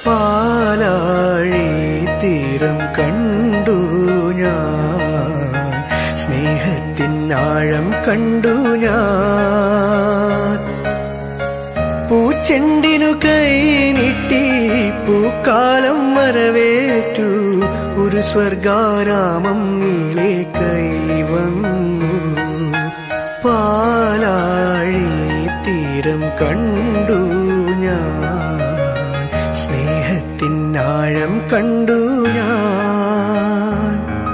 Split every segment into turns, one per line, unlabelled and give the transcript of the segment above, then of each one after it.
പാലാഴി തീരം കണ്ടു ഞാൻ സ്നേഹത്തിൻ ആഴം കണ്ടു ഞാൻ പൂച്ചെണ്ടിനു കൈ നീട്ടി പൂക്കാലം വരവേറ്റു ഒരു സ്വർഗാരാമം നീളെ കൈവന്നു പാലാഴി തീരം കണ്ടു ഞാൻ സ്നേഹത്തിൻ ആഴം കണ്ടു ഞാൻ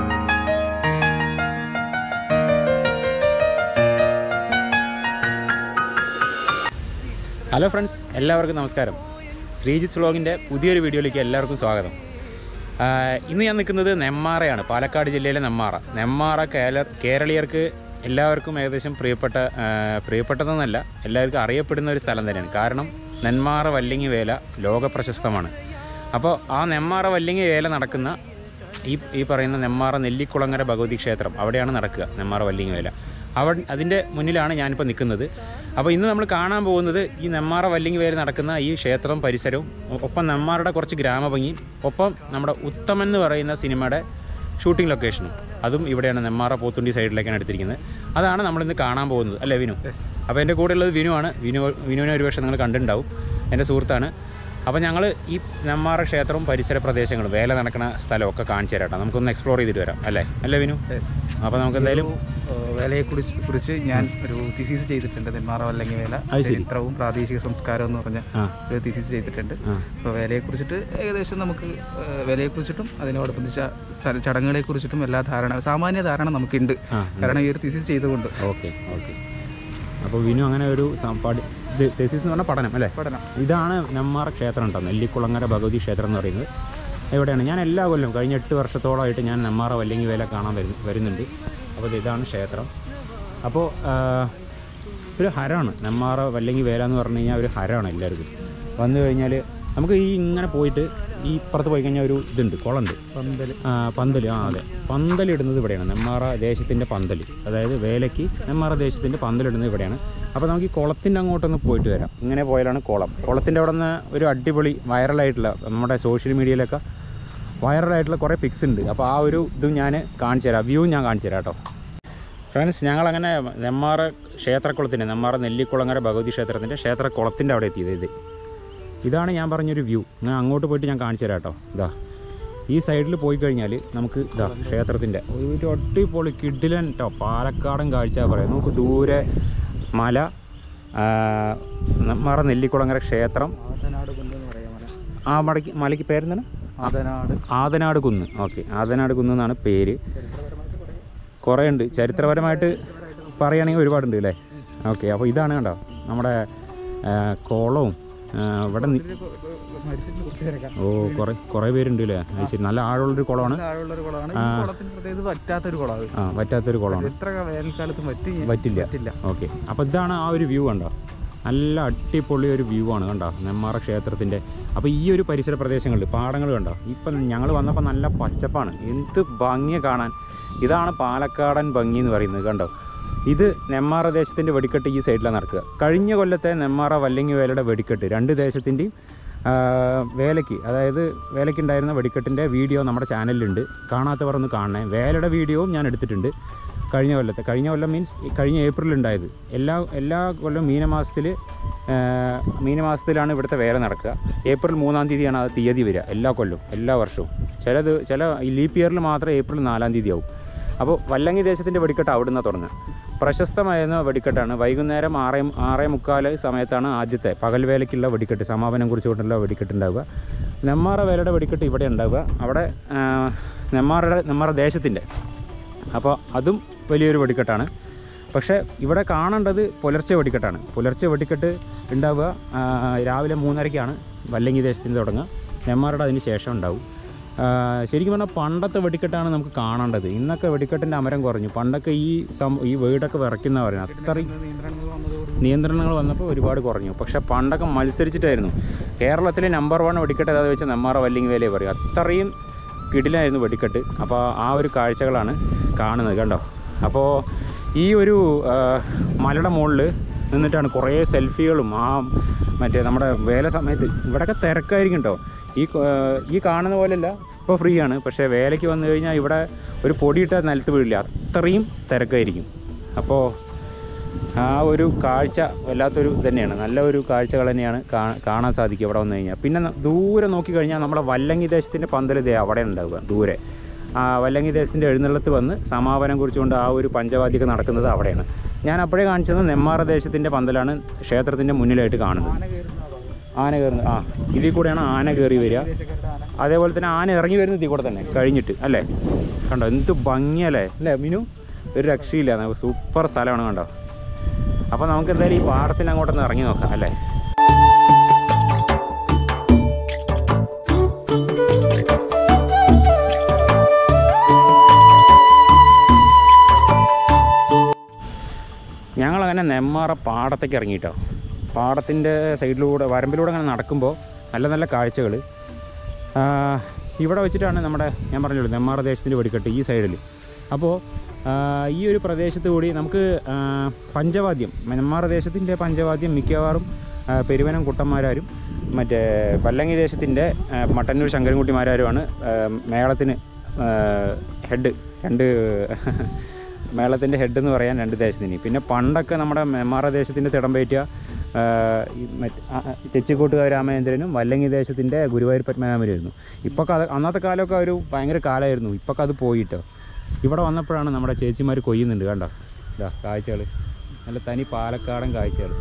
ഹലോ ഫ്രണ്ട്സ് എല്ലാവർക്കും നമസ്കാരം ശ്രീജിത്ത് വ്ളോഗിൻ്റെ പുതിയൊരു വീഡിയോയിലേക്ക് എല്ലാവർക്കും സ്വാഗതം ആഹ് ഇന്ന് ഞാൻ നിൽക്കുന്നത് നെമ്മാറയാണ് പാലക്കാട് ജില്ലയിലെ നെമ്മാറ നെമ്മാറ കേര കേരളീയർക്ക് എല്ലാവർക്കും ഏകദേശം പ്രിയപ്പെട്ട ആഹ് പ്രിയപ്പെട്ടതെന്നല്ല എല്ലാവർക്കും അറിയപ്പെടുന്ന ഒരു സ്ഥലം തന്നെയാണ് കാരണം നെന്മാറ വല്ലിങ്ങി വേല ലോക പ്രശസ്തമാണ് അപ്പോൾ ആ നെമ്മാറ വല്ലിങ്ങി വേല നടക്കുന്ന ഈ ഈ പറയുന്ന നെമ്മാറ നെല്ലിക്കുളങ്ങര ഭഗവതി ക്ഷേത്രം അവിടെയാണ് നടക്കുക നെമ്മാറ വല്ലിങ്ങി വേല അവ അതിൻ്റെ മുന്നിലാണ് ഞാനിപ്പോൾ നിൽക്കുന്നത് അപ്പോൾ ഇന്ന് നമ്മൾ കാണാൻ പോകുന്നത് ഈ നെമ്മാറ വല്ലിങ്ങി വേല നടക്കുന്ന ഈ ക്ഷേത്രവും പരിസരവും ഒ- ഒപ്പം നെമ്മാറയുടെ കുറച്ച് ഗ്രാമഭംഗിയും ഒപ്പം നമ്മുടെ ഉത്തമൻ എന്ന് പറയുന്ന സിനിമയുടെ ഷൂട്ടിംഗ് ലൊക്കേഷനും അതും ഇവിടെയാണ് നെമ്മാറ പോത്തുണ്ടി സൈഡിലേക്കാണ് എടുത്തിരിക്കുന്നത് അതാണ് നമ്മളിന്ന് കാണാൻ പോകുന്നത് അല്ലേ വിനു അപ്പോൾ എൻ്റെ കൂടെ ഉള്ളത് വിനുവാണ് വിനു വിനുവിനെ ഒരുപക്ഷെ നിങ്ങൾ കണ്ടിട്ടുണ്ടാവും എൻ്റെ സുഹൃത്താണ് അപ്പോൾ ഞങ്ങൾ ഈ നെമ്മാറ ക്ഷേത്രവും പരിസര പ്രദേശങ്ങളും വേല നടക്കുന്ന സ്ഥലമൊക്കെ കാണിച്ചു തരാം കേട്ടോ നമുക്കൊന്ന് എക്സ്പ്ലോർ ചെയ്തിട്ട് വരാം അല്ലേ അല്ലേ വിനു അപ്പോൾ നമുക്ക് എന്തായാലും
വേലയെ കുറിച്ച് കുറിച്ച് ഞാൻ ഒരു തിസീസ് ചെയ്തിട്ടുണ്ട് നെന്മാറ വല്ലങ്ങി വേല
അത് ശരി.
ചരിത്രവും പ്രാദേശിക സംസ്കാരവും എന്ന് പറഞ്ഞ
ആ
ഒരു തിസീസ് ചെയ്തിട്ടുണ്ട്
ആ
അപ്പോൾ വേലയെ കുറിച്ചിട്ട് ഏകദേശം നമുക്ക് വേലയെ കുറിച്ചിട്ടും അതിനോടനുബന്ധിച്ച സ്ഥല ചടങ്ങുകളെ കുറിച്ചിട്ടും എല്ലാ ധാരണ സാമാന്യ ധാരണ നമുക്കുണ്ട്
ആ
കാരണം ഈ ഒരു തിസീസ് ചെയ്തുകൊണ്ട്
ഓക്കെ ഓക്കെ അപ്പോൾ വിനു അങ്ങനെ ഒരു സം- പഠി ഇത് thesis എന്ന് പറഞ്ഞാൽ പഠനം അല്ലേ
പഠനം
ഇതാണ് നെമ്മാറ ക്ഷേത്രം കേട്ടോ നെല്ലിക്കുളങ്ങര ഭഗവതി ക്ഷേത്രം എന്ന് പറയുന്നത് എവിടെയാണ് ഞാൻ എല്ലാ കൊല്ലം കഴിഞ്ഞ എട്ട് വർഷത്തോളമായിട്ട് ഞാൻ നെമ്മാറ വല്ലങ്ങി വേല കാണാൻ വരുന്നു വരുന്നുണ്ട് അപ്പോൾ ഇത് ഇതാണ് ക്ഷേത്രം അപ്പോൾ ആ, ഒരു ഹരമാണ് നെമ്മാറ വല്ലങ്ങി വേല എന്ന് പറഞ്ഞു കഴിഞ്ഞാൽ ഒരു ഹരമാണ് എല്ലാവർക്കും വന്നു കഴിഞ്ഞാൽ നമുക്ക് ഈ ഇങ്ങനെ പോയിട്ട് ഈ ഇപ്പുറത്ത് പോയി കഴിഞ്ഞാൽ ഒരു ഇതുണ്ട് കുളമുണ്ട്
പന്തൽ
ആ, പന്തൽ ആ അതെ പന്തലിടുന്നത് ഇവിടെയാണ് നെമ്മാറ ദേശത്തിൻ്റെ പന്തൽ അതായത് വേലയ്ക്ക് നെമ്മാറ ദേശത്തിൻ്റെ പന്തലിടുന്നത് ഇവിടെയാണ് അപ്പോൾ നമുക്ക് ഈ കുളത്തിൻ്റെ അങ്ങോട്ടൊന്ന് പോയിട്ട് വരാം ഇങ്ങനെ പോയാലാണ് കുളം കുളത്തിൻ്റെ അവിടെ നിന്ന് ഒരു അടിപൊളി വൈറലായിട്ടുള്ള നമ്മുടെ സോഷ്യൽ മീഡിയയിലൊക്കെ വൈറലായിട്ടുള്ള കുറേ പിക്സ് ഉണ്ട് അപ്പോൾ ആ ഒരു ഇതും ഞാൻ കാണിച്ചു തരാം വ്യൂ ഞാൻ കാണിച്ചു തരാം കേട്ടോ ഫ്രണ്ട്സ് ഞങ്ങളങ്ങനെ നെമ്മാറ ക്ഷേത്രക്കുളത്തിൻ്റെ നെമ്മാറ നെല്ലിക്കുളങ്ങര ഭഗവതി ക്ഷേത്രത്തിൻ്റെ ക്ഷേത്രക്കുളത്തിൻ്റെ അവിടെ എത്തിയത് ഇത് ഇതാണ് ഞാൻ പറഞ്ഞൊരു വ്യൂ ഞാൻ അങ്ങോട്ട് പോയിട്ട് ഞാൻ കാണിച്ചു തരാം കേട്ടോ ഇതാ ഈ സൈഡിൽ പോയി കഴിഞ്ഞാൽ നമുക്ക് ഇതാ ക്ഷേത്രത്തിൻ്റെ ഒരു അടിപൊളി കിഡിലൻ കേട്ടോ പാലക്കാടൻ കാഴ്ച പറയാം നമുക്ക് ദൂരെ മല ആ, നെമ്മാറ നെല്ലിക്കുളങ്ങര ക്ഷേത്രം
ആദനാട് കുന്ന് എന്ന് പറയാൻ
ആ മടക്ക് മലയ്ക്ക് പേരെന്താണ്
ആദനാട്
ആദനാട് കുന്ന് ഓക്കെ ആദനാട് കുന്ന് എന്നാണ് പേര് കുറേ ഉണ്ട് ചരിത്രപരമായിട്ട് പറയുകയാണെങ്കിൽ ഒരുപാടുണ്ട് അല്ലേ ഓക്കെ അപ്പോൾ ഇതാണ് കണ്ടോ നമ്മുടെ ആ, കുളവും ആ, ഇവിടെ നി-
മരിച്ചിട്ട് കുറച്ച് പേരൊക്കെ
ഓ കുറേ കുറേ പേരുണ്ട് അല്ലേ അത് ശരി നല്ല ആഴമുള്ളൊരു കുളമാണ്
താഴെയുള്ളൊരു കുളമാണ് ഈ കുളത്തിന് പ്രത്യേകത പറ്റാത്തൊരു കുളമാണ്
ആ പറ്റാത്തൊരു കുളമാണ്
എത്ര വേനൽക്കാലത്തും പറ്റി
പറ്റില്ല
പറ്റില്ല
ഓക്കെ അപ്പോൾ ഇതാണ് ആ ഒരു വ്യൂ കണ്ടോ നല്ല അടിപൊളി ഒരു വ്യൂ ആണ് കണ്ടോ നെമ്മാറ ക്ഷേത്രത്തിൻ്റെ അപ്പോൾ ഈ ഒരു പരിസര പ്രദേശങ്ങളിൽ പാടങ്ങൾ കണ്ടോ ഇപ്പം ഞങ്ങൾ വന്നപ്പോൾ നല്ല പച്ചപ്പാണ് എന്ത് ഭംഗി കാണാൻ ഇതാണ് പാലക്കാടൻ ഭംഗി എന്ന് പറയുന്നത് കണ്ടോ ഇത് നെമ്മാറ ദേശത്തിൻ്റെ വെടിക്കെട്ട് ഈ സൈഡിലാണ് നടക്കുക കഴിഞ്ഞ കൊല്ലത്തെ നെമ്മാറ വല്ലങ്ങി വേലയുടെ വെടിക്കെട്ട് രണ്ട് ദേശത്തിൻ്റെയും ആ, വേലയ്ക്ക് അതായത് വേലയ്ക്കുണ്ടായിരുന്ന വെടിക്കെട്ടിൻ്റെ വീഡിയോ നമ്മുടെ ചാനലിലുണ്ട് കാണാത്തവർ ഒന്ന് കാണണേ വേലയുടെ വീഡിയോവും ഞാൻ എടുത്തിട്ടുണ്ട് കഴിഞ്ഞ കൊല്ലത്തെ കഴിഞ്ഞ കൊല്ലം മീൻസ് കഴിഞ്ഞ ഏപ്രിൽ ഉണ്ടായത് എല്ലാ എല്ലാ കൊല്ലം മീനമാസത്തിൽ മീനമാസത്തിലാണ് ഇവിടുത്തെ വേല നടക്കുക ഏപ്രിൽ മൂന്നാം തീയതിയാണ് അത് തീയതി വരിക എല്ലാ കൊല്ലവും എല്ലാ വർഷവും ചിലത് ചില ലീപ്പ് ഇയറിൽ മാത്രം ഏപ്രിൽ നാലാം തീയതി ആവും അപ്പോൾ വല്ലങ്ങി ദേശത്തിൻ്റെ വെടിക്കെട്ട് അവിടുന്ന് തുടങ്ങുക പ്രശസ്തമായിരുന്ന വെടിക്കെട്ടാണ് വൈകുന്നേരം ആറേ ആറേ മുക്കാൽ സമയത്താണ് ആദ്യത്തെ പകൽ വേലയ്ക്കുള്ള വെടിക്കെട്ട് സമാപനം കുറിച്ചുകൊണ്ടുള്ള വെടിക്കെട്ട് ഉണ്ടാവുക നെമ്മാറ വേലയുടെ വെടിക്കെട്ട് ഇവിടെ ഉണ്ടാവുക അവിടെ ആ, നെമ്മാറയുടെ നെമ്മാറ ദേശത്തിൻ്റെ അപ്പോൾ അതും വലിയൊരു വെടിക്കെട്ടാണ് പക്ഷേ ഇവിടെ കാണേണ്ടത് പുലർച്ചെ വെടിക്കെട്ടാണ് പുലർച്ചെ വെടിക്കെട്ട് ഉണ്ടാവുക ആ, രാവിലെ മൂന്നരയ്ക്കാണ് വല്ലങ്ങി ദേശത്തിന് തുടങ്ങുക നെമ്മാറയുടെ അതിന് ശേഷം ഉണ്ടാവും ആ, ശരിക്കും പറഞ്ഞാൽ പണ്ടത്തെ വെടിക്കെട്ടാണ് നമുക്ക് കാണേണ്ടത് ഇന്നൊക്കെ വെടിക്കെട്ടിൻ്റെ അമരം കുറഞ്ഞു പണ്ടൊക്കെ ഈ സം ഈ വീടൊക്കെ വിറയ്ക്കുന്ന പറയുന്നത് അത്രയും
നിയന്ത്രണങ്ങൾ വന്നതോടുകൂടി
നിയന്ത്രണങ്ങൾ വന്നപ്പോൾ ഒരുപാട് കുറഞ്ഞു പക്ഷെ പണ്ടൊക്കെ മത്സരിച്ചിട്ടായിരുന്നു കേരളത്തിലെ നമ്പർ വൺ വെടിക്കെട്ട് ഏതാണെന്ന് വെച്ചാൽ നെമ്മാറ വല്ലിങ് വേലയെ പറയും അത്രയും കിടിലായിരുന്നു വെടിക്കെട്ട് അപ്പോൾ ആ ഒരു കാഴ്ചകളാണ് കാണുന്നത് കണ്ടോ അപ്പോൾ ഈ ഒരു ആ, മലയുടെ മുകളിൽ നിന്നിട്ടാണ് കുറേ സെൽഫികളും ആ മറ്റേ നമ്മുടെ വേല സമയത്ത് ഇവിടെയൊക്കെ തിരക്കായിരിക്കും കേട്ടോ ഈ കൊ- ഈ കാണുന്ന പോലെയല്ല ഇപ്പോൾ ഫ്രീ ആണ് പക്ഷേ വേലയ്ക്ക് വന്നു കഴിഞ്ഞാൽ ഇവിടെ ഒരു പൊടിയിട്ട നിലത്ത് വീഴില്ല അത്രയും തിരക്കായിരിക്കും അപ്പോൾ ആ ഒരു കാഴ്ച വല്ലാത്തൊരു തന്നെയാണ് നല്ല ഒരു കാഴ്ചകൾ തന്നെയാണ് കാ- കാണാൻ സാധിക്കുക ഇവിടെ വന്നു കഴിഞ്ഞാൽ പിന്നെ ന- ദൂരെ നോക്കിക്കഴിഞ്ഞാൽ നമ്മുടെ വല്ലങ്ങി ദേശത്തിൻ്റെ പന്തൽ ദേ അവിടെ ഉണ്ടാവുക ദൂരെ ആ വല്ലങ്ങി ദേശത്തിൻ്റെ എഴുന്നള്ളത്ത് വന്ന് സമാപനം കുറിച്ചുകൊണ്ട് ആ ഒരു പഞ്ചവാദ്യമൊക്കെ നടക്കുന്നത് അവിടെയാണ് ഞാൻ അപ്പോഴേ കാണിച്ചത് നെമ്മാറ ദേശത്തിൻ്റെ പന്തലാണ് ക്ഷേത്രത്തിൻ്റെ മുന്നിലായിട്ട് കാണുന്നത് ആന കയറുന്നത് ആ ഇതിൽ കൂടെയാണ് ആന കയറി വരിക അതേപോലെ തന്നെ ആന ഇറങ്ങി വരുന്നത് ഇതിൽ കൂടെ തന്നെ കഴിഞ്ഞിട്ട് അല്ലേ കണ്ടോ എന്ത് ഭംഗിയല്ലേ അല്ലേ മിനു ഒരു രക്ഷയില്ല നമുക്ക് സൂപ്പർ സ്ഥലമാണ് കണ്ടോ അപ്പോൾ നമുക്ക് എന്തായാലും ഈ പാടത്തിന് അങ്ങോട്ടൊന്ന് ഇറങ്ങി നോക്കാം അല്ലേ ഞങ്ങളങ്ങനെ നെമ്മാറ പാടത്തേക്ക് ഇറങ്ങിയിട്ടോ പാടത്തിൻ്റെ സൈഡിലൂടെ വരമ്പിലൂടെ അങ്ങനെ നടക്കുമ്പോൾ നല്ല നല്ല കാഴ്ചകൾ ഇവിടെ വെച്ചിട്ടാണ് നമ്മുടെ ഞാൻ പറഞ്ഞല്ലോ നെമ്മാറ ദേശത്തിൻ്റെ വെടിക്കെട്ട് ഈ സൈഡിൽ അപ്പോൾ ഈ ഒരു പ്രദേശത്ത് കൂടി നമുക്ക് ആ, പഞ്ചവാദ്യം നെമ്മാറ ദേശത്തിൻ്റെ പഞ്ചവാദ്യം മിക്കവാറും ആ, പെരുവനം കുട്ടന്മാരാരും മറ്റേ വല്ലങ്ങി ദേശത്തിൻ്റെ ആ, മട്ടന്നൂർ ശങ്കരൻകുട്ടിമാരാരുമാണ് ആ, മേളത്തിന് ഹെഡ് രണ്ട് മേളത്തിൻ്റെ ഹെഡ് എന്ന് പറയാൻ രണ്ട് ദേശത്തിന് പിന്നെ പണ്ടൊക്കെ നമ്മുടെ നെമ്മാറ ദേശത്തിൻ്റെ തിടമ്പേറ്റ ആ, ഈ മറ്റ് ആ, ആ, തെച്ചിക്കോട്ടുകാവ് രാമചന്ദ്രനും വല്ലങ്ങി ദേശത്തിൻ്റെ ഗുരുവായൂർ പത്മനാഭനായിരുന്നു ഇപ്പോൾ അത് അന്നത്തെ കാലമൊക്കെ ഒരു ഭയങ്കര കാലമായിരുന്നു ഇപ്പോൾ അത് പോയിട്ടോ ഇവിടെ വന്നപ്പോഴാണ് നമ്മുടെ ചേച്ചിമാർ കൊയ്യുന്നുണ്ട് കണ്ടോ ഇതാ കാഴ്ചകൾ നല്ല തനി പാലക്കാടൻ കാഴ്ചകൾ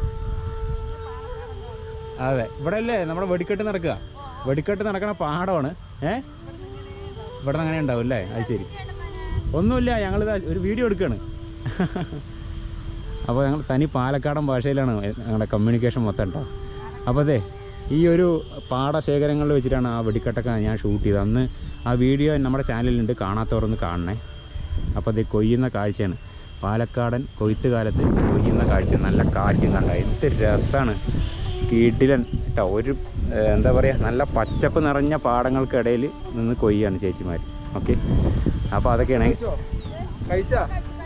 അതെ ഇവിടെ അല്ലേ നമ്മുടെ വെടിക്കെട്ട് നടക്കുക വെടിക്കെട്ട് നടക്കണ പാടമാണ് ഏ ഇവിടെ അങ്ങനെ ഉണ്ടാവും അല്ലേ അത് ശരി ഒന്നുമില്ല ഞങ്ങളിതാ ഒരു വീഡിയോ എടുക്കുകയാണ് അപ്പോൾ ഞങ്ങൾ തനി പാലക്കാടൻ ഭാഷയിലാണ് ഞങ്ങളുടെ കമ്മ്യൂണിക്കേഷൻ മൊത്തം കേട്ടോ അപ്പോൾ അതെ ഈ ഒരു പാടശേഖരങ്ങളിൽ വെച്ചിട്ടാണ് ആ വെടിക്കെട്ടൊക്കെ ഞാൻ ഷൂട്ട് ചെയ്തത് അന്ന് ആ വീഡിയോ നമ്മുടെ ചാനലിലുണ്ട് കാണാത്തവരൊന്ന് കാണണേ അപ്പോൾ അത് കൊയ്യുന്ന കാഴ്ചയാണ് പാലക്കാടൻ കൊയ്ത്ത് കാലത്ത് കൊയ്യുന്ന കാഴ്ച നല്ല കാറ്റും കണ്ട എന്ത് രസമാണ് കീട്ടിലൻ കേട്ടോ ഒരു ഏഹ്, എന്താ പറയുക നല്ല പച്ചപ്പ് നിറഞ്ഞ പാടങ്ങൾക്കിടയിൽ നിന്ന് കൊയ്യാണ് ചേച്ചിമാർ ഓക്കെ അപ്പോൾ അതൊക്കെയാണ്
കഴിച്ചാ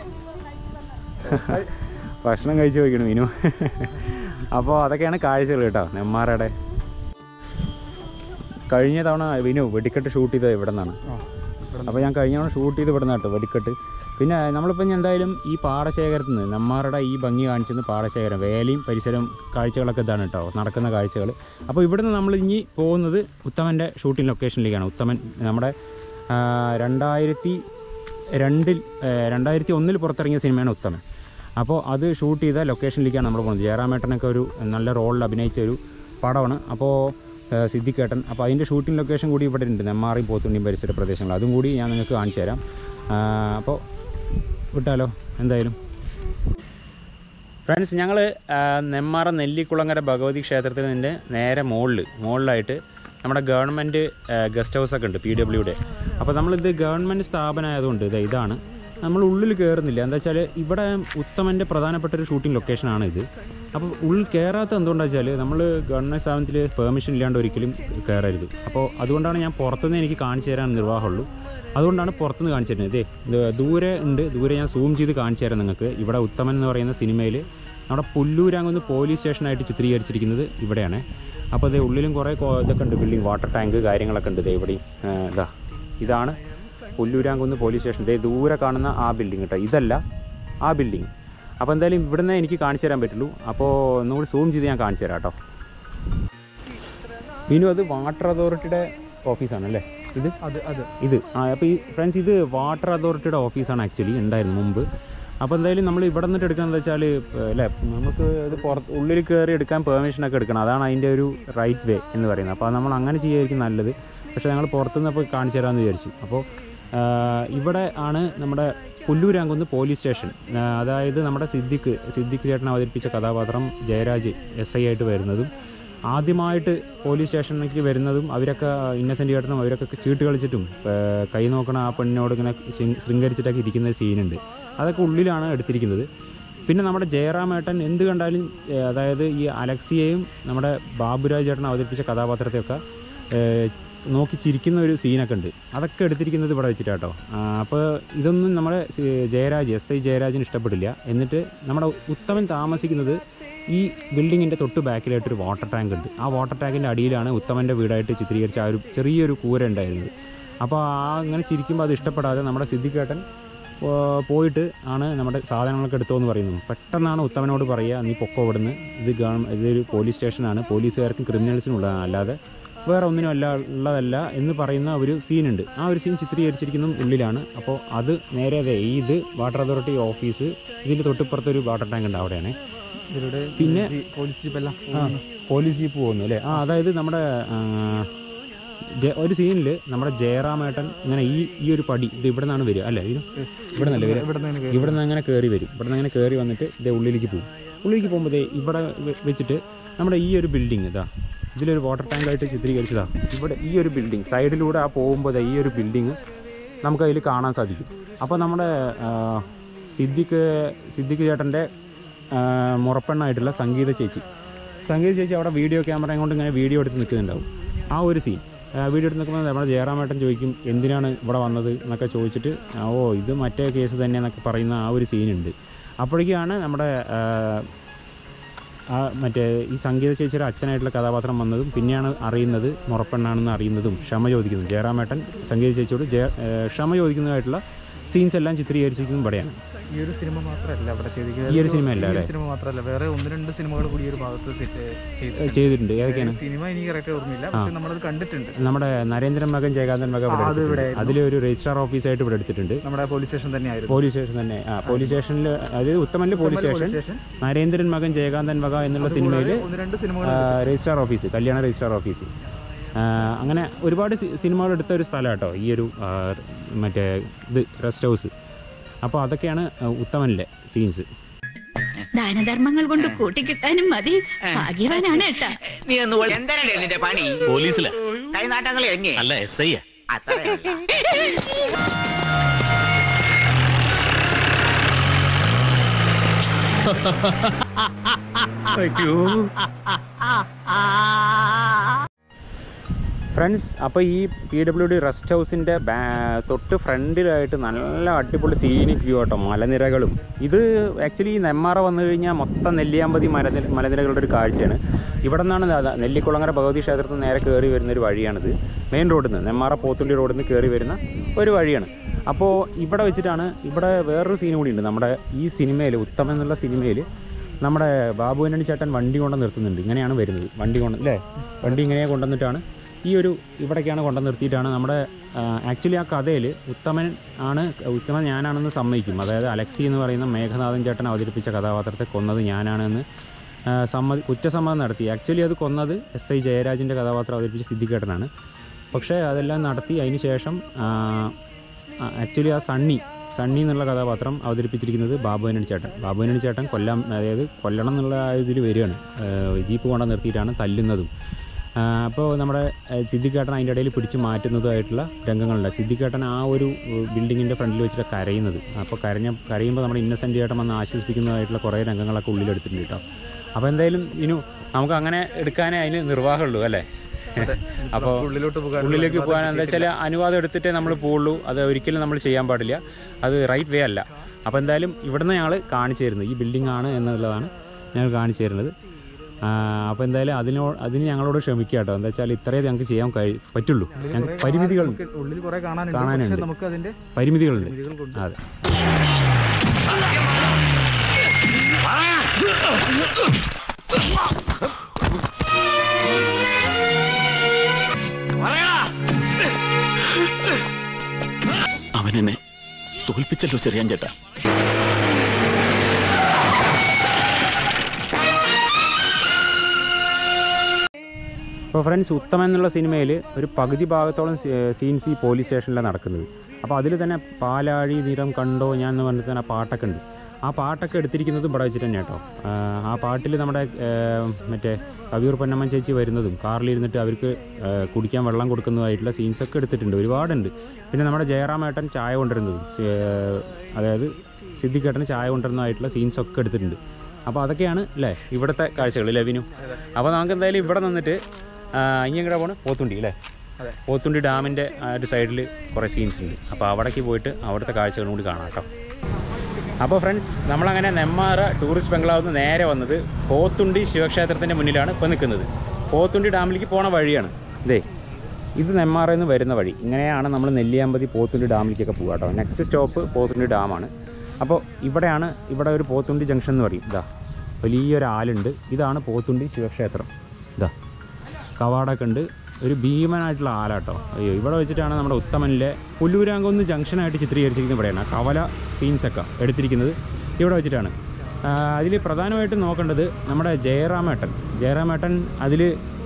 ഭക്ഷണം കഴിച്ച് വയ്ക്കണം മീനു അപ്പോൾ അതൊക്കെയാണ് കാഴ്ചകൾ കേട്ടോ നെമ്മാറയുടെ കഴിഞ്ഞ തവണ വിനു വെടിക്കെട്ട് ഷൂട്ട് ചെയ്തത് ഇവിടെ നിന്നാണ് അപ്പോൾ ഞാൻ കഴിഞ്ഞ തവണ ഷൂട്ട് ചെയ്ത് ഇവിടെ നിന്ന് കേട്ടോ വെടിക്കെട്ട് പിന്നെ നമ്മളിപ്പോൾ ഇനി എന്തായാലും ഈ പാടശേഖരത്തിൽ നിന്ന് നെമ്മാറയുടെ ഈ ഭംഗി കാണിച്ചത് പാടശേഖരം വേലയും പരിസരം കാഴ്ചകളൊക്കെ ഇതാണ് കേട്ടോ നടക്കുന്ന കാഴ്ചകൾ അപ്പോൾ ഇവിടുന്ന് നമ്മൾ ഇനി പോകുന്നത് ഉത്തമൻ്റെ ഷൂട്ടിംഗ് ലൊക്കേഷനിലേക്കാണ് ഉത്തമൻ നമ്മുടെ ആ, രണ്ടായിരത്തി രണ്ടിൽ ആ, രണ്ടായിരത്തി ഒന്നിൽ പുറത്തിറങ്ങിയ സിനിമയാണ് ഉത്തമൻ അപ്പോൾ അത് ഷൂട്ട് ചെയ്ത ലൊക്കേഷനിലേക്കാണ് നമ്മൾ പോകുന്നത് ജയറാമേട്ടനൊക്കെ ഒരു നല്ല റോളിൽ അഭിനയിച്ച ഒരു പടമാണ് അപ്പോൾ ആ, സിദ്ദിഖേട്ടൻ അപ്പോൾ അതിൻ്റെ ഷൂട്ടിംഗ് ലൊക്കേഷൻ കൂടി ഇവിടെ ഉണ്ട് നെമ്മാറി പോത്തുണ്ടിയും പരിസര പ്രദേശങ്ങൾ അതും കൂടി ഞാൻ നിങ്ങൾക്ക് കാണിച്ചു തരാം ആ, അപ്പോൾ വിട്ടാലോ എന്തായാലും ഫ്രണ്ട്സ് ഞങ്ങൾ നെമ്മാറ നെല്ലിക്കുളങ്ങര ഭഗവതി ക്ഷേത്രത്തിൽ നിന്ന് നേരെ മുകളിൽ മുകളിലായിട്ട് നമ്മുടെ ഗവൺമെൻറ് ഗസ്റ്റ് ഹൗസൊക്കെ ഉണ്ട് പി ഡബ്ല്യുടെ അപ്പോൾ നമ്മളിത് ഗവൺമെൻറ് സ്ഥാപനമായതുകൊണ്ട് ഇത് ഇതാണ് നമ്മൾ ഉള്ളിൽ കയറുന്നില്ല എന്താ വെച്ചാൽ ഇവിടെ ഉത്തമൻ്റെ പ്രധാനപ്പെട്ട ഒരു ഷൂട്ടിംഗ് ലൊക്കേഷനാണ് ഇത് അപ്പോൾ ഉള്ളിൽ കയറാത്ത എന്തുകൊണ്ടാണെന്ന് വെച്ചാൽ നമ്മൾ ഗവൺമെൻറ് സ്ഥാപനത്തിൽ പെർമിഷൻ ഇല്ലാണ്ട് ഒരിക്കലും കയറരുത് അപ്പോൾ അതുകൊണ്ടാണ് ഞാൻ പുറത്തുനിന്ന് എനിക്ക് കാണിച്ചു തരാൻ നിർവാഹമുള്ളൂ അതുകൊണ്ടാണ് പുറത്തുനിന്ന് കാണിച്ചു തരുന്നത് ഇതേ ഇത് ദൂരെ ഉണ്ട് ദൂരെ ഞാൻ സൂം ചെയ്ത് കാണിച്ചു തരാം നിങ്ങൾക്ക് ഇവിടെ ഉത്തമൻ എന്ന് പറയുന്ന സിനിമയിൽ നമ്മുടെ പുല്ലൂരാങ്കുന്ന് പോലീസ് സ്റ്റേഷനായിട്ട് ചിത്രീകരിച്ചിരിക്കുന്നത് ഇവിടെയാണ് അപ്പോൾ ഇത് ഉള്ളിലും കുറേ കോ- ഇതൊക്കെ ഉണ്ട് ബിൽഡിംഗ് വാട്ടർ ടാങ്ക് കാര്യങ്ങളൊക്കെ ഉണ്ട് ഇതേ ഇവിടെയും ആ, ഇതാ ഇതാണ് പുല്ലൂരാങ്കുന്ന് പോലീസ് സ്റ്റേഷൻ ഇതേ ദൂരെ കാണുന്ന ആ ബിൽഡിംഗ് കേട്ടോ ഇതല്ല ആ ബിൽഡിംഗ് അപ്പോൾ എന്തായാലും ഇവിടുന്ന് എനിക്ക് കാണിച്ചു തരാൻ പറ്റുള്ളൂ അപ്പോൾ ഒന്നുകൂടി സൂം ചെയ്ത് ഞാൻ കാണിച്ചു തരാം കേട്ടോ ഇനിയും അത് വാട്ടർ അതോറിറ്റിയുടെ ഓഫീസാണ് അല്ലേ ഇത്
അത് അത്
ഇത് ആ അപ്പോൾ ഈ ഫ്രണ്ട്സ് ഇത് വാട്ടർ അതോറിറ്റിയുടെ ഓഫീസാണ് ആക്ച്വലി ഉണ്ടായിരുന്നു മുമ്പ് അപ്പോൾ എന്തായാലും നമ്മൾ ഇവിടെ നിന്നിട്ട് എടുക്കുന്നത് വെച്ചാൽ അല്ലേ നമുക്ക് ഇത് പുറത്ത് ഉള്ളിൽ കയറി എടുക്കാൻ പെർമിഷനൊക്കെ എടുക്കണം അതാണ് അതിൻ്റെ ഒരു റൈറ്റ് വേ എന്ന് പറയുന്നത് അപ്പോൾ നമ്മൾ അങ്ങനെ ചെയ്യുമായിരിക്കും നല്ലത് പക്ഷേ ഞങ്ങൾ പുറത്തുനിന്ന് അപ്പോൾ കാണിച്ചു തരാമെന്ന് വിചാരിച്ചു അപ്പോൾ ആ, ഇവിടെ ആണ് നമ്മുടെ പുല്ലൂരാങ്കുന്ന് പോലീസ് സ്റ്റേഷൻ ആ, അതായത് നമ്മുടെ സിദ്ദിഖ് സിദ്ദിഖ് ചേട്ടൻ അവതരിപ്പിച്ച കഥാപാത്രം ജയരാജ് എസ് ഐ ആയിട്ട് വരുന്നതും ആദ്യമായിട്ട് പോലീസ് സ്റ്റേഷനിലേക്ക് വരുന്നതും അവരൊക്കെ ഇന്നസെൻ്റ് ചേട്ടനും അവരൊക്കെ ചീട്ട് കളിച്ചിട്ടും ഏർ കൈ നോക്കണ ആ പെണ്ണിനോട് ഇങ്ങനെ ശൃ- ശൃംഗരിച്ചിട്ടൊക്കെ ഇരിക്കുന്ന ഒരു സീനുണ്ട് അതൊക്കെ ഉള്ളിലാണ് എടുത്തിരിക്കുന്നത് പിന്നെ നമ്മുടെ ജയറാമേട്ടൻ എന്ത് കണ്ടാലും ഏർ അതായത് ഈ അലക്സിയെയും നമ്മുടെ ബാബുരാജ് ചേട്ടൻ അവതരിപ്പിച്ച കഥാപാത്രത്തെയൊക്കെ ഏർ നോക്കി ചിരിക്കുന്ന ഒരു സീനൊക്കെ ഉണ്ട് അതൊക്കെ എടുത്തിരിക്കുന്നത് ഇവിടെ വെച്ചിട്ടാട്ടോ അപ്പോൾ ഇതൊന്നും നമ്മുടെ സി- ജയരാജ് എസ് ഐ ജയരാജിന് ഇഷ്ടപ്പെട്ടില്ല എന്നിട്ട് നമ്മുടെ ഉത്തമൻ താമസിക്കുന്നത് ഈ ബിൽഡിങ്ങിൻ്റെ തൊട്ട് ബാക്കിലായിട്ടൊരു വാട്ടർ ടാങ്ക് ഉണ്ട് ആ വാട്ടർ ടാങ്കിൻ്റെ അടിയിലാണ് ഉത്തമൻ്റെ വീടായിട്ട് ചിത്രീകരിച്ച ആ ഒരു ചെറിയൊരു കൂര ഉണ്ടായിരുന്നത് അപ്പോൾ ആ അങ്ങനെ ചിരിക്കുമ്പോൾ അത് ഇഷ്ടപ്പെടാതെ നമ്മുടെ സിദ്ധിക്കേട്ടൻ ആ, പോയിട്ട് ആണ് നമ്മുടെ സാധനങ്ങളൊക്കെ എടുത്തോ എന്ന് പറയുന്നു പെട്ടെന്നാണ് ഉത്തമനോട് പറയുക നീ പൊക്കോ ഇവിടുന്ന് ഇത് ഗവൺമെൻറ് ഇതൊരു പോലീസ് സ്റ്റേഷനാണ് പോലീസുകാർക്കും ക്രിമിനൽസിനും ഉള്ളതാണ് അല്ലാതെ വേറെ ഒന്നിനും അല്ല ഉള്ളതല്ല എന്ന് പറയുന്ന ഒരു സീനുണ്ട് ആ ഒരു സീൻ ചിത്രീകരിച്ചിരിക്കുന്നതും ഉള്ളിലാണ് അപ്പോൾ അത് നേരെ അതെ ഈ ഇത് വാട്ടർ അതോറിറ്റി ഓഫീസ് ഇതിൻ്റെ തൊട്ടിപ്പുറത്ത് ഒരു വാട്ടർ ടാങ്ക് ഉണ്ട് അവിടെയാണ്
ഇവരുടെ
പിന്നെ
പോലീസ് ജീപ്പെല്ലാം
ആ പോലീസ് ജീപ്പ് പോകുന്നു അല്ലേ ആ അതായത് നമ്മുടെ ആ, ജെ- ഒരു സീനിൽ നമ്മുടെ ജയറാമേട്ടൻ ഇങ്ങനെ ഈ ഈ ഒരു പടി ഇത് ഇവിടെ നിന്നാണ് വരിക അല്ലേ ഇത് ഇവിടെ നിന്നല്ലേ വരിക
ഇവിടെ നിന്ന്
ഇവിടെ നിന്ന് അങ്ങനെ കയറി വരും ഇവിടെ നിന്ന് അങ്ങനെ കയറി വന്നിട്ട് ഇതേ ഉള്ളിലേക്ക് പോകും ഉള്ളിലേക്ക് പോകുമ്പോൾ ദേ ഇവിടെ വെ- വെച്ചിട്ട് നമ്മുടെ ഈ ഒരു ബിൽഡിംഗ് ഇതാ ഇതിലൊരു വാട്ടർ ടാങ്കായിട്ട് ചിത്രീകരിച്ചതാ ഇവിടെ ഈ ഒരു ബിൽഡിംഗ് സൈഡിലൂടെ ആ പോകുമ്പോൾ ദേ ഈ ഒരു ബിൽഡിങ് നമുക്കതിൽ കാണാൻ സാധിക്കും അപ്പോൾ നമ്മുടെ ആ, സിദ്ദിഖ് സിദ്ദിഖ് ചേട്ടൻ്റെ ആ, മുറപ്പെണ്ണായിട്ടുള്ള സംഗീത ചേച്ചി സംഗീത ചേച്ചി അവിടെ വീഡിയോ ക്യാമറയും കൊണ്ട് ഇങ്ങനെ വീഡിയോ എടുത്ത് നിൽക്കുന്നുണ്ടാവും ആ ഒരു സീൻ വീഡിയോ എടുത്ത് നിൽക്കുമ്പോൾ നമ്മുടെ ജയറാമേട്ടൻ ചോദിക്കും എന്തിനാണ് ഇവിടെ വന്നത് എന്നൊക്കെ ചോദിച്ചിട്ട് ആ, ഓ ഇത് മറ്റേ കേസ് തന്നെ എന്നൊക്കെ പറയുന്ന ആ ഒരു സീനുണ്ട് അപ്പോഴേക്കാണ് നമ്മുടെ ആ, ആ മറ്റേ ഈ സംഗീത ചേച്ചിയുടെ അച്ഛനായിട്ടുള്ള കഥാപാത്രം വന്നതും പിന്നെയാണ് അറിയുന്നത് മുറപ്പെണ്ണാണെന്ന് അറിയുന്നതും ക്ഷമ ചോദിക്കുന്നതും ജയറാമേട്ടൻ സംഗീത ചേച്ചിയോട് ജയ ഏ, ക്ഷമ ചോദിക്കുന്നതായിട്ടുള്ള സീൻസ് എല്ലാം ചിത്രീകരിച്ചിരിക്കുന്നതും ഇവിടെയാണ്
ഈ ഒരു സിനിമ മാത്രമല്ല അവിടെ ചെയ്തിരിക്കുന്നത്
ഈ ഒരു സിനിമ അല്ല
ഈ ഒരു
അല്ലേ
സിനിമ മാത്രമല്ല വേറെ ഒന്ന് രണ്ട് സിനിമകൾ കൂടി ഈ ഒരു ഭാഗത്ത് സെറ്റ് ചെയ്തിട്ടുണ്ട്
ചെയ്തിട്ടുണ്ട് ഏതൊക്കെയാണ്
സിനിമ എനിക്ക് കറക്റ്റ് ഓർമ്മയില്ല പക്ഷെ നമ്മളത് കണ്ടിട്ടുണ്ട്
നമ്മുടെ നരേന്ദ്രൻ മകൻ ജയകാന്തൻ മകൻ ഇവിടെ
ആ, അത് ഇവിടെ
എടുത്തിട്ടുണ്ട്. അതിലെ ഒരു രജിസ്ട്രാർ ഓഫീസായിട്ട് ഇവിടെ എടുത്തിട്ടുണ്ട്
നമ്മുടെ പോലീസ് സ്റ്റേഷൻ തന്നെയായിരുന്നു
പോലീസ് സ്റ്റേഷൻ തന്നെ ആ പോലീസ് സ്റ്റേഷനിൽ അതായത് ഉത്തമനിലെ police station
station
Narendran Makan Jayakanthan മക എന്നുള്ള സിനിമയിൽ
ഒന്ന് രണ്ട് സിനിമകൾ
രജിസ്ട്രാർ ഓഫീസ് കല്യാണ രജിസ്ട്രാർ ഓഫീസ് ആ, അങ്ങനെ ഒരുപാട് സി- സിനിമകൾ എടുത്ത ഒരു സ്ഥലം കേട്ടോ ഈ ഒരു ആ, മറ്റേ ഇത് റെസ്റ്റ് ഹൗസ് അപ്പോൾ അതൊക്കെയാണ് ആ, ഉത്തമനിലെ സീൻസ്
ദാനധർമ്മങ്ങൾ കൊണ്ട് കൂട്ടിക്കിട്ടാനും മതി ഭാഗ്യവാനാണ് കേട്ടാ
നീ ഒന്ന് ഒളി- എന്താണ് നിന്റെ പണി
പോലീസിലാ
കൈനാട്ടങ്ങൾ എങ്ങേ
അല്ല എസ് ഐ
അത്രയല്ല
ഫ്രണ്ട്സ് അപ്പോൾ ഈ പി ഡബ്ല്യു ഡി റെസ്റ്റ് ഹൗസിൻ്റെ തൊട്ട് ഫ്രണ്ടിലായിട്ട് നല്ല അടിപൊളി സീനിക് വ്യൂ കേട്ടോ മലനിരകളും ഇത് ആക്ച്വലി ഈ നെമ്മാറ വന്നു കഴിഞ്ഞാൽ മൊത്തം നെല്ലിയാമ്പതി മലനിര മലനിരകളുടെ ഒരു കാഴ്ചയാണ് ഇവിടെ നിന്നാണ് ദാ- നെല്ലിക്കുളങ്ങര ഭഗവതി ക്ഷേത്രത്തിൽ നിന്ന് നേരെ കയറി വരുന്ന ഒരു വഴിയാണിത് മെയിൻ റോഡിൽ നിന്ന് നെമ്മാറ പോത്തുണ്ടി റോഡിൽ നിന്ന് കയറി വരുന്ന ഒരു വഴിയാണ് അപ്പോൾ ഇവിടെ വെച്ചിട്ടാണ് ഇവിടെ വേറൊരു സീൻ കൂടി ഉണ്ട് നമ്മുടെ ഈ സിനിമയിൽ ഉത്തമം എന്നുള്ള സിനിമയിൽ നമ്മുടെ ബാബു അനണി ചേട്ടൻ വണ്ടി കൊണ്ട് നിർത്തുന്നുണ്ട് ഇങ്ങനെയാണ് വരുന്നത് വണ്ടി കൊണ്ട് അല്ലേ വണ്ടി ഇങ്ങനെ കൊണ്ടുവന്നിട്ടാണ് ഈ ഒരു ഇവിടേക്കാണ് കൊണ്ടു നിർത്തിയിട്ടാണ് നമ്മുടെ ആക്ച്വലി ആ കഥയിൽ ഉത്തമൻ ആണ് ഉത്തമൻ ഞാനാണെന്ന് സമ്മതിക്കും അതായത് അലക്സി എന്ന് പറയുന്ന മേഘനാഥൻ ചേട്ടൻ അവതരിപ്പിച്ച കഥാപാത്രത്തെ കൊന്നത് ഞാനാണെന്ന് ആ, സമ്മതി കുറ്റസമ്മതം നടത്തി ആക്ച്വലി അത് കൊന്നത് എസ് ഐ ജയരാജിൻ്റെ കഥാപാത്രം അവതരിപ്പിച്ച സിദ്ധിക്കേട്ടനാണ് പക്ഷേ അതെല്ലാം നടത്തി അതിന് ശേഷം ആക്ച്വലി ആ സണ്ണി സണ്ണി എന്നുള്ള കഥാപാത്രം അവതരിപ്പിച്ചിരിക്കുന്നത് ബാബുവിനണി ചേട്ടൻ ബാബുവിനണി ചേട്ടൻ കൊല്ലാൻ അതായത് കൊല്ലണം എന്നുള്ള ആ ഇതിൽ വരികയാണ് ആ, ജീപ്പ് കൊണ്ട് നിർത്തിയിട്ടാണ് തല്ലുന്നതും അപ്പോൾ നമ്മുടെ ആ, സിദ്ദിഖേട്ടൻ അതിൻ്റെ ഇടയിൽ പിടിച്ച് മാറ്റുന്നതുമായിട്ടുള്ള രംഗങ്ങളുണ്ട് സിദ്ദിഖേട്ടൻ ആ ഒരു ബിൽഡിങ്ങിൻ്റെ ഫ്രണ്ടിൽ വെച്ചിട്ട് കരയുന്നത് അപ്പോൾ കരഞ്ഞ കരയുമ്പോൾ നമ്മുടെ ഇന്നസെൻ്റ് ചേട്ടൻ വന്ന് ആശ്വസിപ്പിക്കുന്നതായിട്ടുള്ള കുറേ രംഗങ്ങളൊക്കെ ഉള്ളിലെടുത്തിട്ടുണ്ട് കേട്ടോ അപ്പോൾ എന്തായാലും ഇനു നമുക്ക് അങ്ങനെ എടുക്കാനേ അതിന് നിർവാഹമുള്ളൂ അല്ലേ അപ്പോൾ
ഉള്ളിലോട്ട് പോകാൻ
ഉള്ളിലേക്ക് പോകാൻ എന്താ വെച്ചാൽ അനുവാദം എടുത്തിട്ടേ നമ്മൾ പോവുള്ളൂ അത് ഒരിക്കലും നമ്മൾ ചെയ്യാൻ പാടില്ല അത് റൈറ്റ് വേ അല്ല അപ്പോൾ എന്തായാലും ഇവിടുന്ന് ഞങ്ങൾ കാണിച്ചു തരുന്നത് ഈ ബിൽഡിംഗ് ആണ് എന്നുള്ളതാണ് ഞങ്ങൾ കാണിച്ചു തരുന്നത് അപ്പോൾ എന്തായാലും അതിനോ അതിന് ഞങ്ങളോട് ക്ഷമിക്കുക കേട്ടോ എന്താ വെച്ചാൽ ഇത്രയേ ഞങ്ങൾക്ക് ചെയ്യാൻ കഴി പറ്റുള്ളൂ ഞങ്ങൾക്ക് പരിമിതികളുണ്ട്
നമുക്ക് ഉള്ളിൽ കുറെ കാണാനുണ്ട്
കാണാനുണ്ട്.
പക്ഷെ നമുക്ക് അതിന്റെ
പരിമിതികളുണ്ട്
പരിമിതികളുണ്ട്.
അതെ
അവൻ എന്നെ തോൽപ്പിച്ചല്ലോ ചെറിയാൻ ചേട്ടാ
ഇപ്പോൾ ഫ്രണ്ട്സ് ഉത്തമൻ എന്നുള്ള സിനിമയിൽ ഒരു പകുതി ഭാഗത്തോളം സീൻസ് ഈ പോലീസ് സ്റ്റേഷനിലാണ് നടക്കുന്നത് അപ്പോൾ അതിൽ തന്നെ പാലാഴി നിറം കണ്ടോ ഞാൻ എന്ന് പറഞ്ഞിട്ട് തന്നെ ആ പാട്ടൊക്കെ ഉണ്ട് ആ പാട്ടൊക്കെ എടുത്തിരിക്കുന്നതും ഇവിടെ വെച്ചിട്ട് തന്നെ കേട്ടോ ആ, ആ പാട്ടിൽ നമ്മുടെ ആ, മറ്റേ കവിയൂർ പൊന്നമ്മൻ ചേച്ചി വരുന്നതും കാറിലിരുന്നിട്ട് അവർക്ക് ആ, കുടിക്കാൻ വെള്ളം കൊടുക്കുന്നതായിട്ടുള്ള സീൻസൊക്കെ എടുത്തിട്ടുണ്ട് ഒരുപാടുണ്ട് പിന്നെ നമ്മുടെ ജയറാമേട്ടൻ ചായ കൊണ്ടുവരുന്നതും ആ, അതായത് സിദ്ദിഖേട്ടന് ചായ കൊണ്ടുവരുന്നതായിട്ടുള്ള സീൻസൊക്കെ എടുത്തിട്ടുണ്ട് അപ്പോൾ അതൊക്കെയാണ് അല്ലേ ഇവിടുത്തെ കാഴ്ചകൾ ലെവിനു അപ്പോൾ നമുക്ക് എന്തായാലും ഇവിടെ നിന്നിട്ട് ആ, ഇനി എങ്ങടെ പോണ് പോത്തുണ്ടി അല്ലേ
അതെ.
പോത്തുണ്ടി ഡാമിൻ്റെ ആ ഒരു സൈഡിൽ കുറേ സീൻസ് ഉണ്ട് അപ്പോൾ അവിടേക്ക് പോയിട്ട് അവിടുത്തെ കാഴ്ചകളും കൂടി കാണാം കേട്ടോ അപ്പോൾ ഫ്രണ്ട്സ് നമ്മളങ്ങനെ നെമ്മാറ ടൂറിസ്റ്റ് ബംഗ്ലാവിൽ നിന്ന് നേരെ വന്നത് പോത്തുണ്ടി ശിവക്ഷേത്രത്തിൻ്റെ മുന്നിലാണ് ഇപ്പോൾ നിൽക്കുന്നത് പോത്തുണ്ടി ഡാമിലേക്ക് പോണ വഴിയാണ് ഇതേ ഇത് നെമ്മാറയിൽ നിന്ന് വരുന്ന വഴി ഇങ്ങനെയാണ് നമ്മൾ നെല്ലിയാമ്പതി പോത്തുണ്ടി ഡാമിലേക്കൊക്കെ പോകുക കേട്ടോ നെക്സ്റ്റ് സ്റ്റോപ്പ് പോത്തുണ്ടി ഡാമാണ് അപ്പോൾ ഇവിടെയാണ് ഇവിടെ ഒരു പോത്തുണ്ടി ജംഗ്ഷൻ എന്ന് പറയും ഇതാ വലിയൊരു ആലുണ്ട് ഇതാണ് പോത്തുണ്ടി ശിവക്ഷേത്രം ഇതാ കവാടൊക്കെ ഉണ്ട് ഒരു ഭീമനായിട്ടുള്ള ആലാട്ടോ അയ്യോ ഇവിടെ വെച്ചിട്ടാണ് നമ്മുടെ ഉത്തമനിലെ പുല്ലൂരാങ്കുന്ന് ജംഗ്ഷനായിട്ട് ചിത്രീകരിച്ചിരിക്കുന്നത് ഇവിടെയാണ് ആ കവല സീൻസൊക്കെ എടുത്തിരിക്കുന്നത് ഇവിടെ വെച്ചിട്ടാണ് അതിൽ പ്രധാനമായിട്ടും നോക്കേണ്ടത് നമ്മുടെ ജയറാമേട്ടൻ ജയറാമേട്ടൻ അതിൽ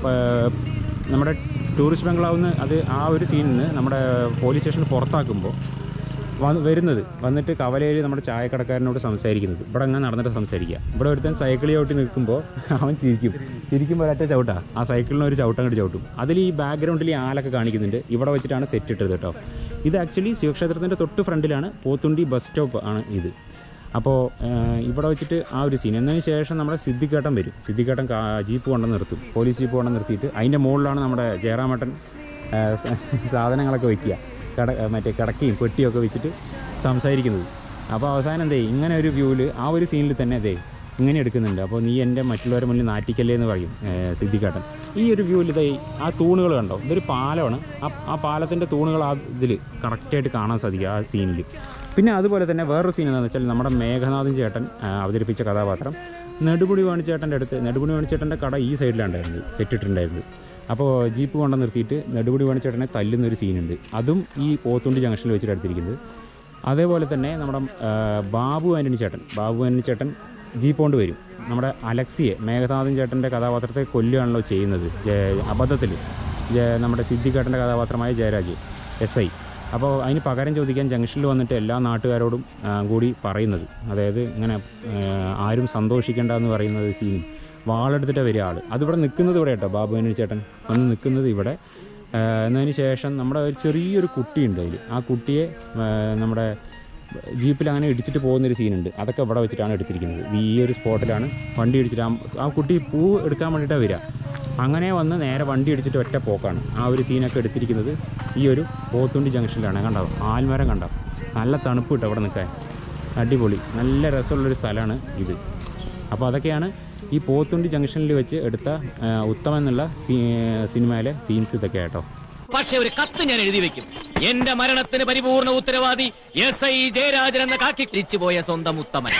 നമ്മുടെ ടൂറിസ്റ്റ് ബംഗ്ലാവിൽ നിന്ന് അത് ആ ഒരു സീനിൽ നിന്ന് നമ്മുടെ പോലീസ് സ്റ്റേഷനിൽ പുറത്താക്കുമ്പോൾ വന്ന് വരുന്നത് വന്നിട്ട് കവലയിൽ നമ്മുടെ ചായക്കടക്കാരനോട് സംസാരിക്കുന്നത് ഇവിടെ അങ്ങനെ നടന്നിട്ട് സംസാരിക്കുക ഇവിടെ ഒരുത്തൻ സൈക്കിൾ ചവിട്ടി നിൽക്കുമ്പോൾ അവൻ ചിരിക്കും ചിരിക്കുമ്പോൾ ഒരൊറ്റ ചവിട്ടാ ആ സൈക്കിളിന് ഒരു ചവിട്ടം അങ്ങോട്ട് ചവിട്ടും അതിൽ ഈ ബാക്ക്ഗ്രൗണ്ടിൽ ഈ ആലൊക്കെ കാണിക്കുന്നുണ്ട് ഇവിടെ വെച്ചിട്ടാണ് സെറ്റ് ഇട്ടത് കേട്ടോ ഇത് ആക്ച്വലി ശിവക്ഷേത്രത്തിൻ്റെ തൊട്ട് ഫ്രണ്ടിലാണ് പോത്തുണ്ടി ബസ് സ്റ്റോപ്പ് ആണ് ഇത് അപ്പോൾ ഇവിടെ വെച്ചിട്ട് ആ ഒരു സീൻ എന്നതിന് ശേഷം നമ്മുടെ സിദ്ധിക്കേട്ടൻ വരും സിദ്ധിക്കേട്ടൻ കാ- ജീപ്പ് കൊണ്ടു നിർത്തും പോലീസ് ജീപ്പ് കൊണ്ടു നിർത്തിയിട്ട് അതിൻ്റെ മുകളിലാണ് നമ്മുടെ ജയറാമേട്ടൻ ആ, സാധനങ്ങളൊക്കെ വയ്ക്കുക കട മറ്റേ കിടക്കയും പെട്ടിയൊക്കെ വെച്ചിട്ട് സംസാരിക്കുന്നത് അപ്പോൾ അവസാനം എന്തേ ഇങ്ങനെ ഒരു വ്യൂവിൽ ആ ഒരു സീനിൽ തന്നെ അതെ ഇങ്ങനെ എടുക്കുന്നുണ്ട് അപ്പോൾ നീ എൻ്റെ മറ്റുള്ളവരുടെ മുന്നിൽ നാറ്റിക്കല്ലേ എന്ന് പറയും ഏഹ് സിദ്ധിക്കാട്ടൻ ഈ ഒരു വ്യൂവിൽ ഇതേ ആ തൂണുകൾ കണ്ടോ ഇതൊരു പാലമാണ് ആ ആ പാലത്തിൻ്റെ തൂണുകൾ ആ ഇതിൽ കറക്റ്റായിട്ട് കാണാൻ സാധിക്കും ആ സീനിൽ പിന്നെ അതുപോലെ തന്നെ വേറൊരു സീൻ എന്താണെന്ന് വെച്ചാൽ നമ്മുടെ മേഘനാഥൻ ചേട്ടൻ ആ, അവതരിപ്പിച്ച കഥാപാത്രം നെടുമുടി വേണിച്ചേട്ടൻ്റെ അടുത്ത് നെടുമുടി വേണിച്ചേട്ടൻ്റെ കട ഈ സൈഡിലുണ്ടായിരുന്നത് സെറ്റിട്ടുണ്ടായിരുന്നത് അപ്പോൾ ജീപ്പ് കൊണ്ടു നിർത്തിയിട്ട് നെടുമുടി വേണിച്ചേട്ടനെ തല്ലുന്ന ഒരു സീനുണ്ട് അതും ഈ പോത്തുണ്ടി ജംഗ്ഷനിൽ വെച്ചിട്ട് എടുത്തിരിക്കുന്നത് അതേപോലെ തന്നെ നമ്മുടെ ആ, ബാബു ആൻ്റണി ചേട്ടൻ ബാബു ആൻ്റണി ചേട്ടൻ ജീപ്പ് കൊണ്ട് വരും നമ്മുടെ അലക്സിയെ മേഘനാഥൻ ചേട്ടൻ്റെ കഥാപാത്രത്തെ കൊല്ലുകയാണല്ലോ ചെയ്യുന്നത് ജയ- അബദ്ധത്തിൽ ജയ- നമ്മുടെ സിദ്ധിക്കേട്ടൻ്റെ കഥാപാത്രമായ ജയരാജ് എസ് ഐ അപ്പോൾ അതിന് പകരം ചോദിക്കാൻ ജംഗ്ഷനിൽ വന്നിട്ട് എല്ലാ നാട്ടുകാരോടും ആ, കൂടി പറയുന്നത് അതായത് ഇങ്ങനെ ആ, ആരും സന്തോഷിക്കേണ്ട എന്ന് പറയുന്നത് സീനും വാളെടുത്തിട്ട് വരിക ആൾ അതിവിടെ നിൽക്കുന്നത് ഇവിടെ കേട്ടോ ബാബു ആൻ്റണി ചേട്ടൻ വന്ന് നിൽക്കുന്നത് ഇവിടെ ആ, എന്നതിന് ശേഷം നമ്മുടെ ഒരു ചെറിയൊരു കുട്ടിയുണ്ട് അതിൽ ആ കുട്ടിയെ ആ, നമ്മുടെ ജീപ്പിൽ അങ്ങനെ ഇടിച്ചിട്ട് പോകുന്നൊരു സീനുണ്ട് അതൊക്കെ ഇവിടെ വെച്ചിട്ടാണ് എടുത്തിരിക്കുന്നത് ഈ ഒരു സ്പോട്ടിലാണ് വണ്ടി ഇടിച്ചിട്ട് ആ- ആ കുട്ടി പൂ എടുക്കാൻ വേണ്ടിയിട്ടാണ് വരിക അങ്ങനെ വന്ന് നേരെ വണ്ടി ഇടിച്ചിട്ട് ഒറ്റ പോക്കാണ് ആ ഒരു സീനൊക്കെ എടുത്തിരിക്കുന്നത് ഈ ഒരു പോത്തുണ്ടി ജംഗ്ഷനിലാണ് കണ്ടോ ആൽമരം കണ്ടോ നല്ല തണുപ്പ് കിട്ടും അവിടെ നിൽക്കാൻ അടിപൊളി നല്ല രസമുള്ളൊരു സ്ഥലമാണ് ഇത് അപ്പോൾ അതൊക്കെയാണ് ഈ പോത്തുണ്ടി ജംഗ്ഷനിൽ വെച്ച് എടുത്ത ആ, ഉത്തമം എന്നുള്ള സീ- സിനിമയിലെ സീൻസ് ഇതൊക്കെ കേട്ടോ
പക്ഷെ ഒരു കത്ത് ഞാൻ എഴുതി വെക്കും എന്റെ മരണത്തിന് പരിപൂർണ ഉത്തരവാദി എസ് ഐ ജയരാജൻ എന്ന കാക്കി തിരിച്ചുപോയ സ്വന്തം ഉത്തമൻ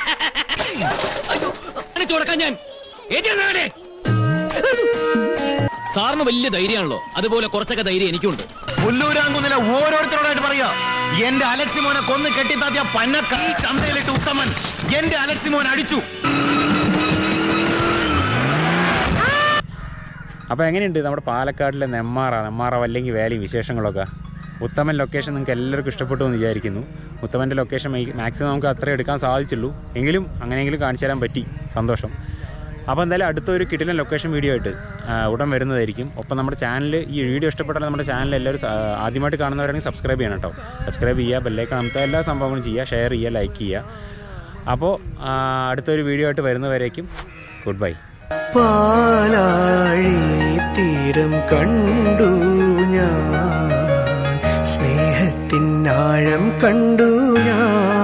അയ്യോ, കാണിച്ചു കൊടുക്കാൻ ഞാൻ ഏറ്റിയ സാറേ. സാറിന് വലിയ ധൈര്യമാണല്ലോ അതുപോലെ കുറച്ചൊക്കെ ധൈര്യം എനിക്കുണ്ട്
പുല്ലൂരാങ്കുന്നിലെ ഓരോരുത്തരോടായിട്ട് പറയാ എന്റെ അലക്സിമോനെ കൊന്ന് കെട്ടിത്താത്തിയ പന്നക്ക ഈ ചന്തയിലിട്ട് ഉത്തമൻ എന്റെ അലക്സിമോൻ അടിച്ചു
അപ്പോൾ എങ്ങനെയുണ്ട് നമ്മുടെ പാലക്കാടിലെ നെമ്മാറ നെമ്മാറ വല്ലെങ്കിൽ വാലി വിശേഷങ്ങളൊക്കെ ഉത്തമൻ ലൊക്കേഷൻ നിങ്ങൾക്ക് എല്ലാവർക്കും ഇഷ്ടപ്പെട്ടു എന്ന് വിചാരിക്കുന്നു ഉത്തമൻ്റെ ലൊക്കേഷൻ മാക്സിമം നമുക്ക് അത്രേ എടുക്കാൻ സാധിച്ചുള്ളൂ എങ്കിലും അങ്ങനെയെങ്കിലും കാണിച്ചു തരാൻ പറ്റി സന്തോഷം അപ്പോൾ എന്തായാലും അടുത്തൊരു കിടിലൻ ലൊക്കേഷൻ വീഡിയോ ആയിട്ട് ആ, ഉടൻ വരുന്നതായിരിക്കും ഒപ്പം നമ്മുടെ ചാനൽ ഈ വീഡിയോ ഇഷ്ടപ്പെട്ടാൽ നമ്മുടെ ചാനൽ എല്ലാവരും സ- ആദ്യമായിട്ട് കാണുന്നവരാണെങ്കിൽ സബ്സ്ക്രൈബ് ചെയ്യണം കേട്ടോ സബ്സ്ക്രൈബ് ചെയ്യുക ബെല്ലൈക്കൺ അമർത്തുക എല്ലാ സംഭവങ്ങളും ചെയ്യുക ഷെയർ ചെയ്യുക ലൈക്ക് ചെയ്യുക അപ്പോൾ ആ, അടുത്തൊരു വീഡിയോ ആയിട്ട് വരുന്നവരേക്കും ഗുഡ് ബൈ
പാലാഴി തീരം കണ്ടു ഞാൻ സ്നേഹത്തിൻ ആഴം കണ്ടു ഞാൻ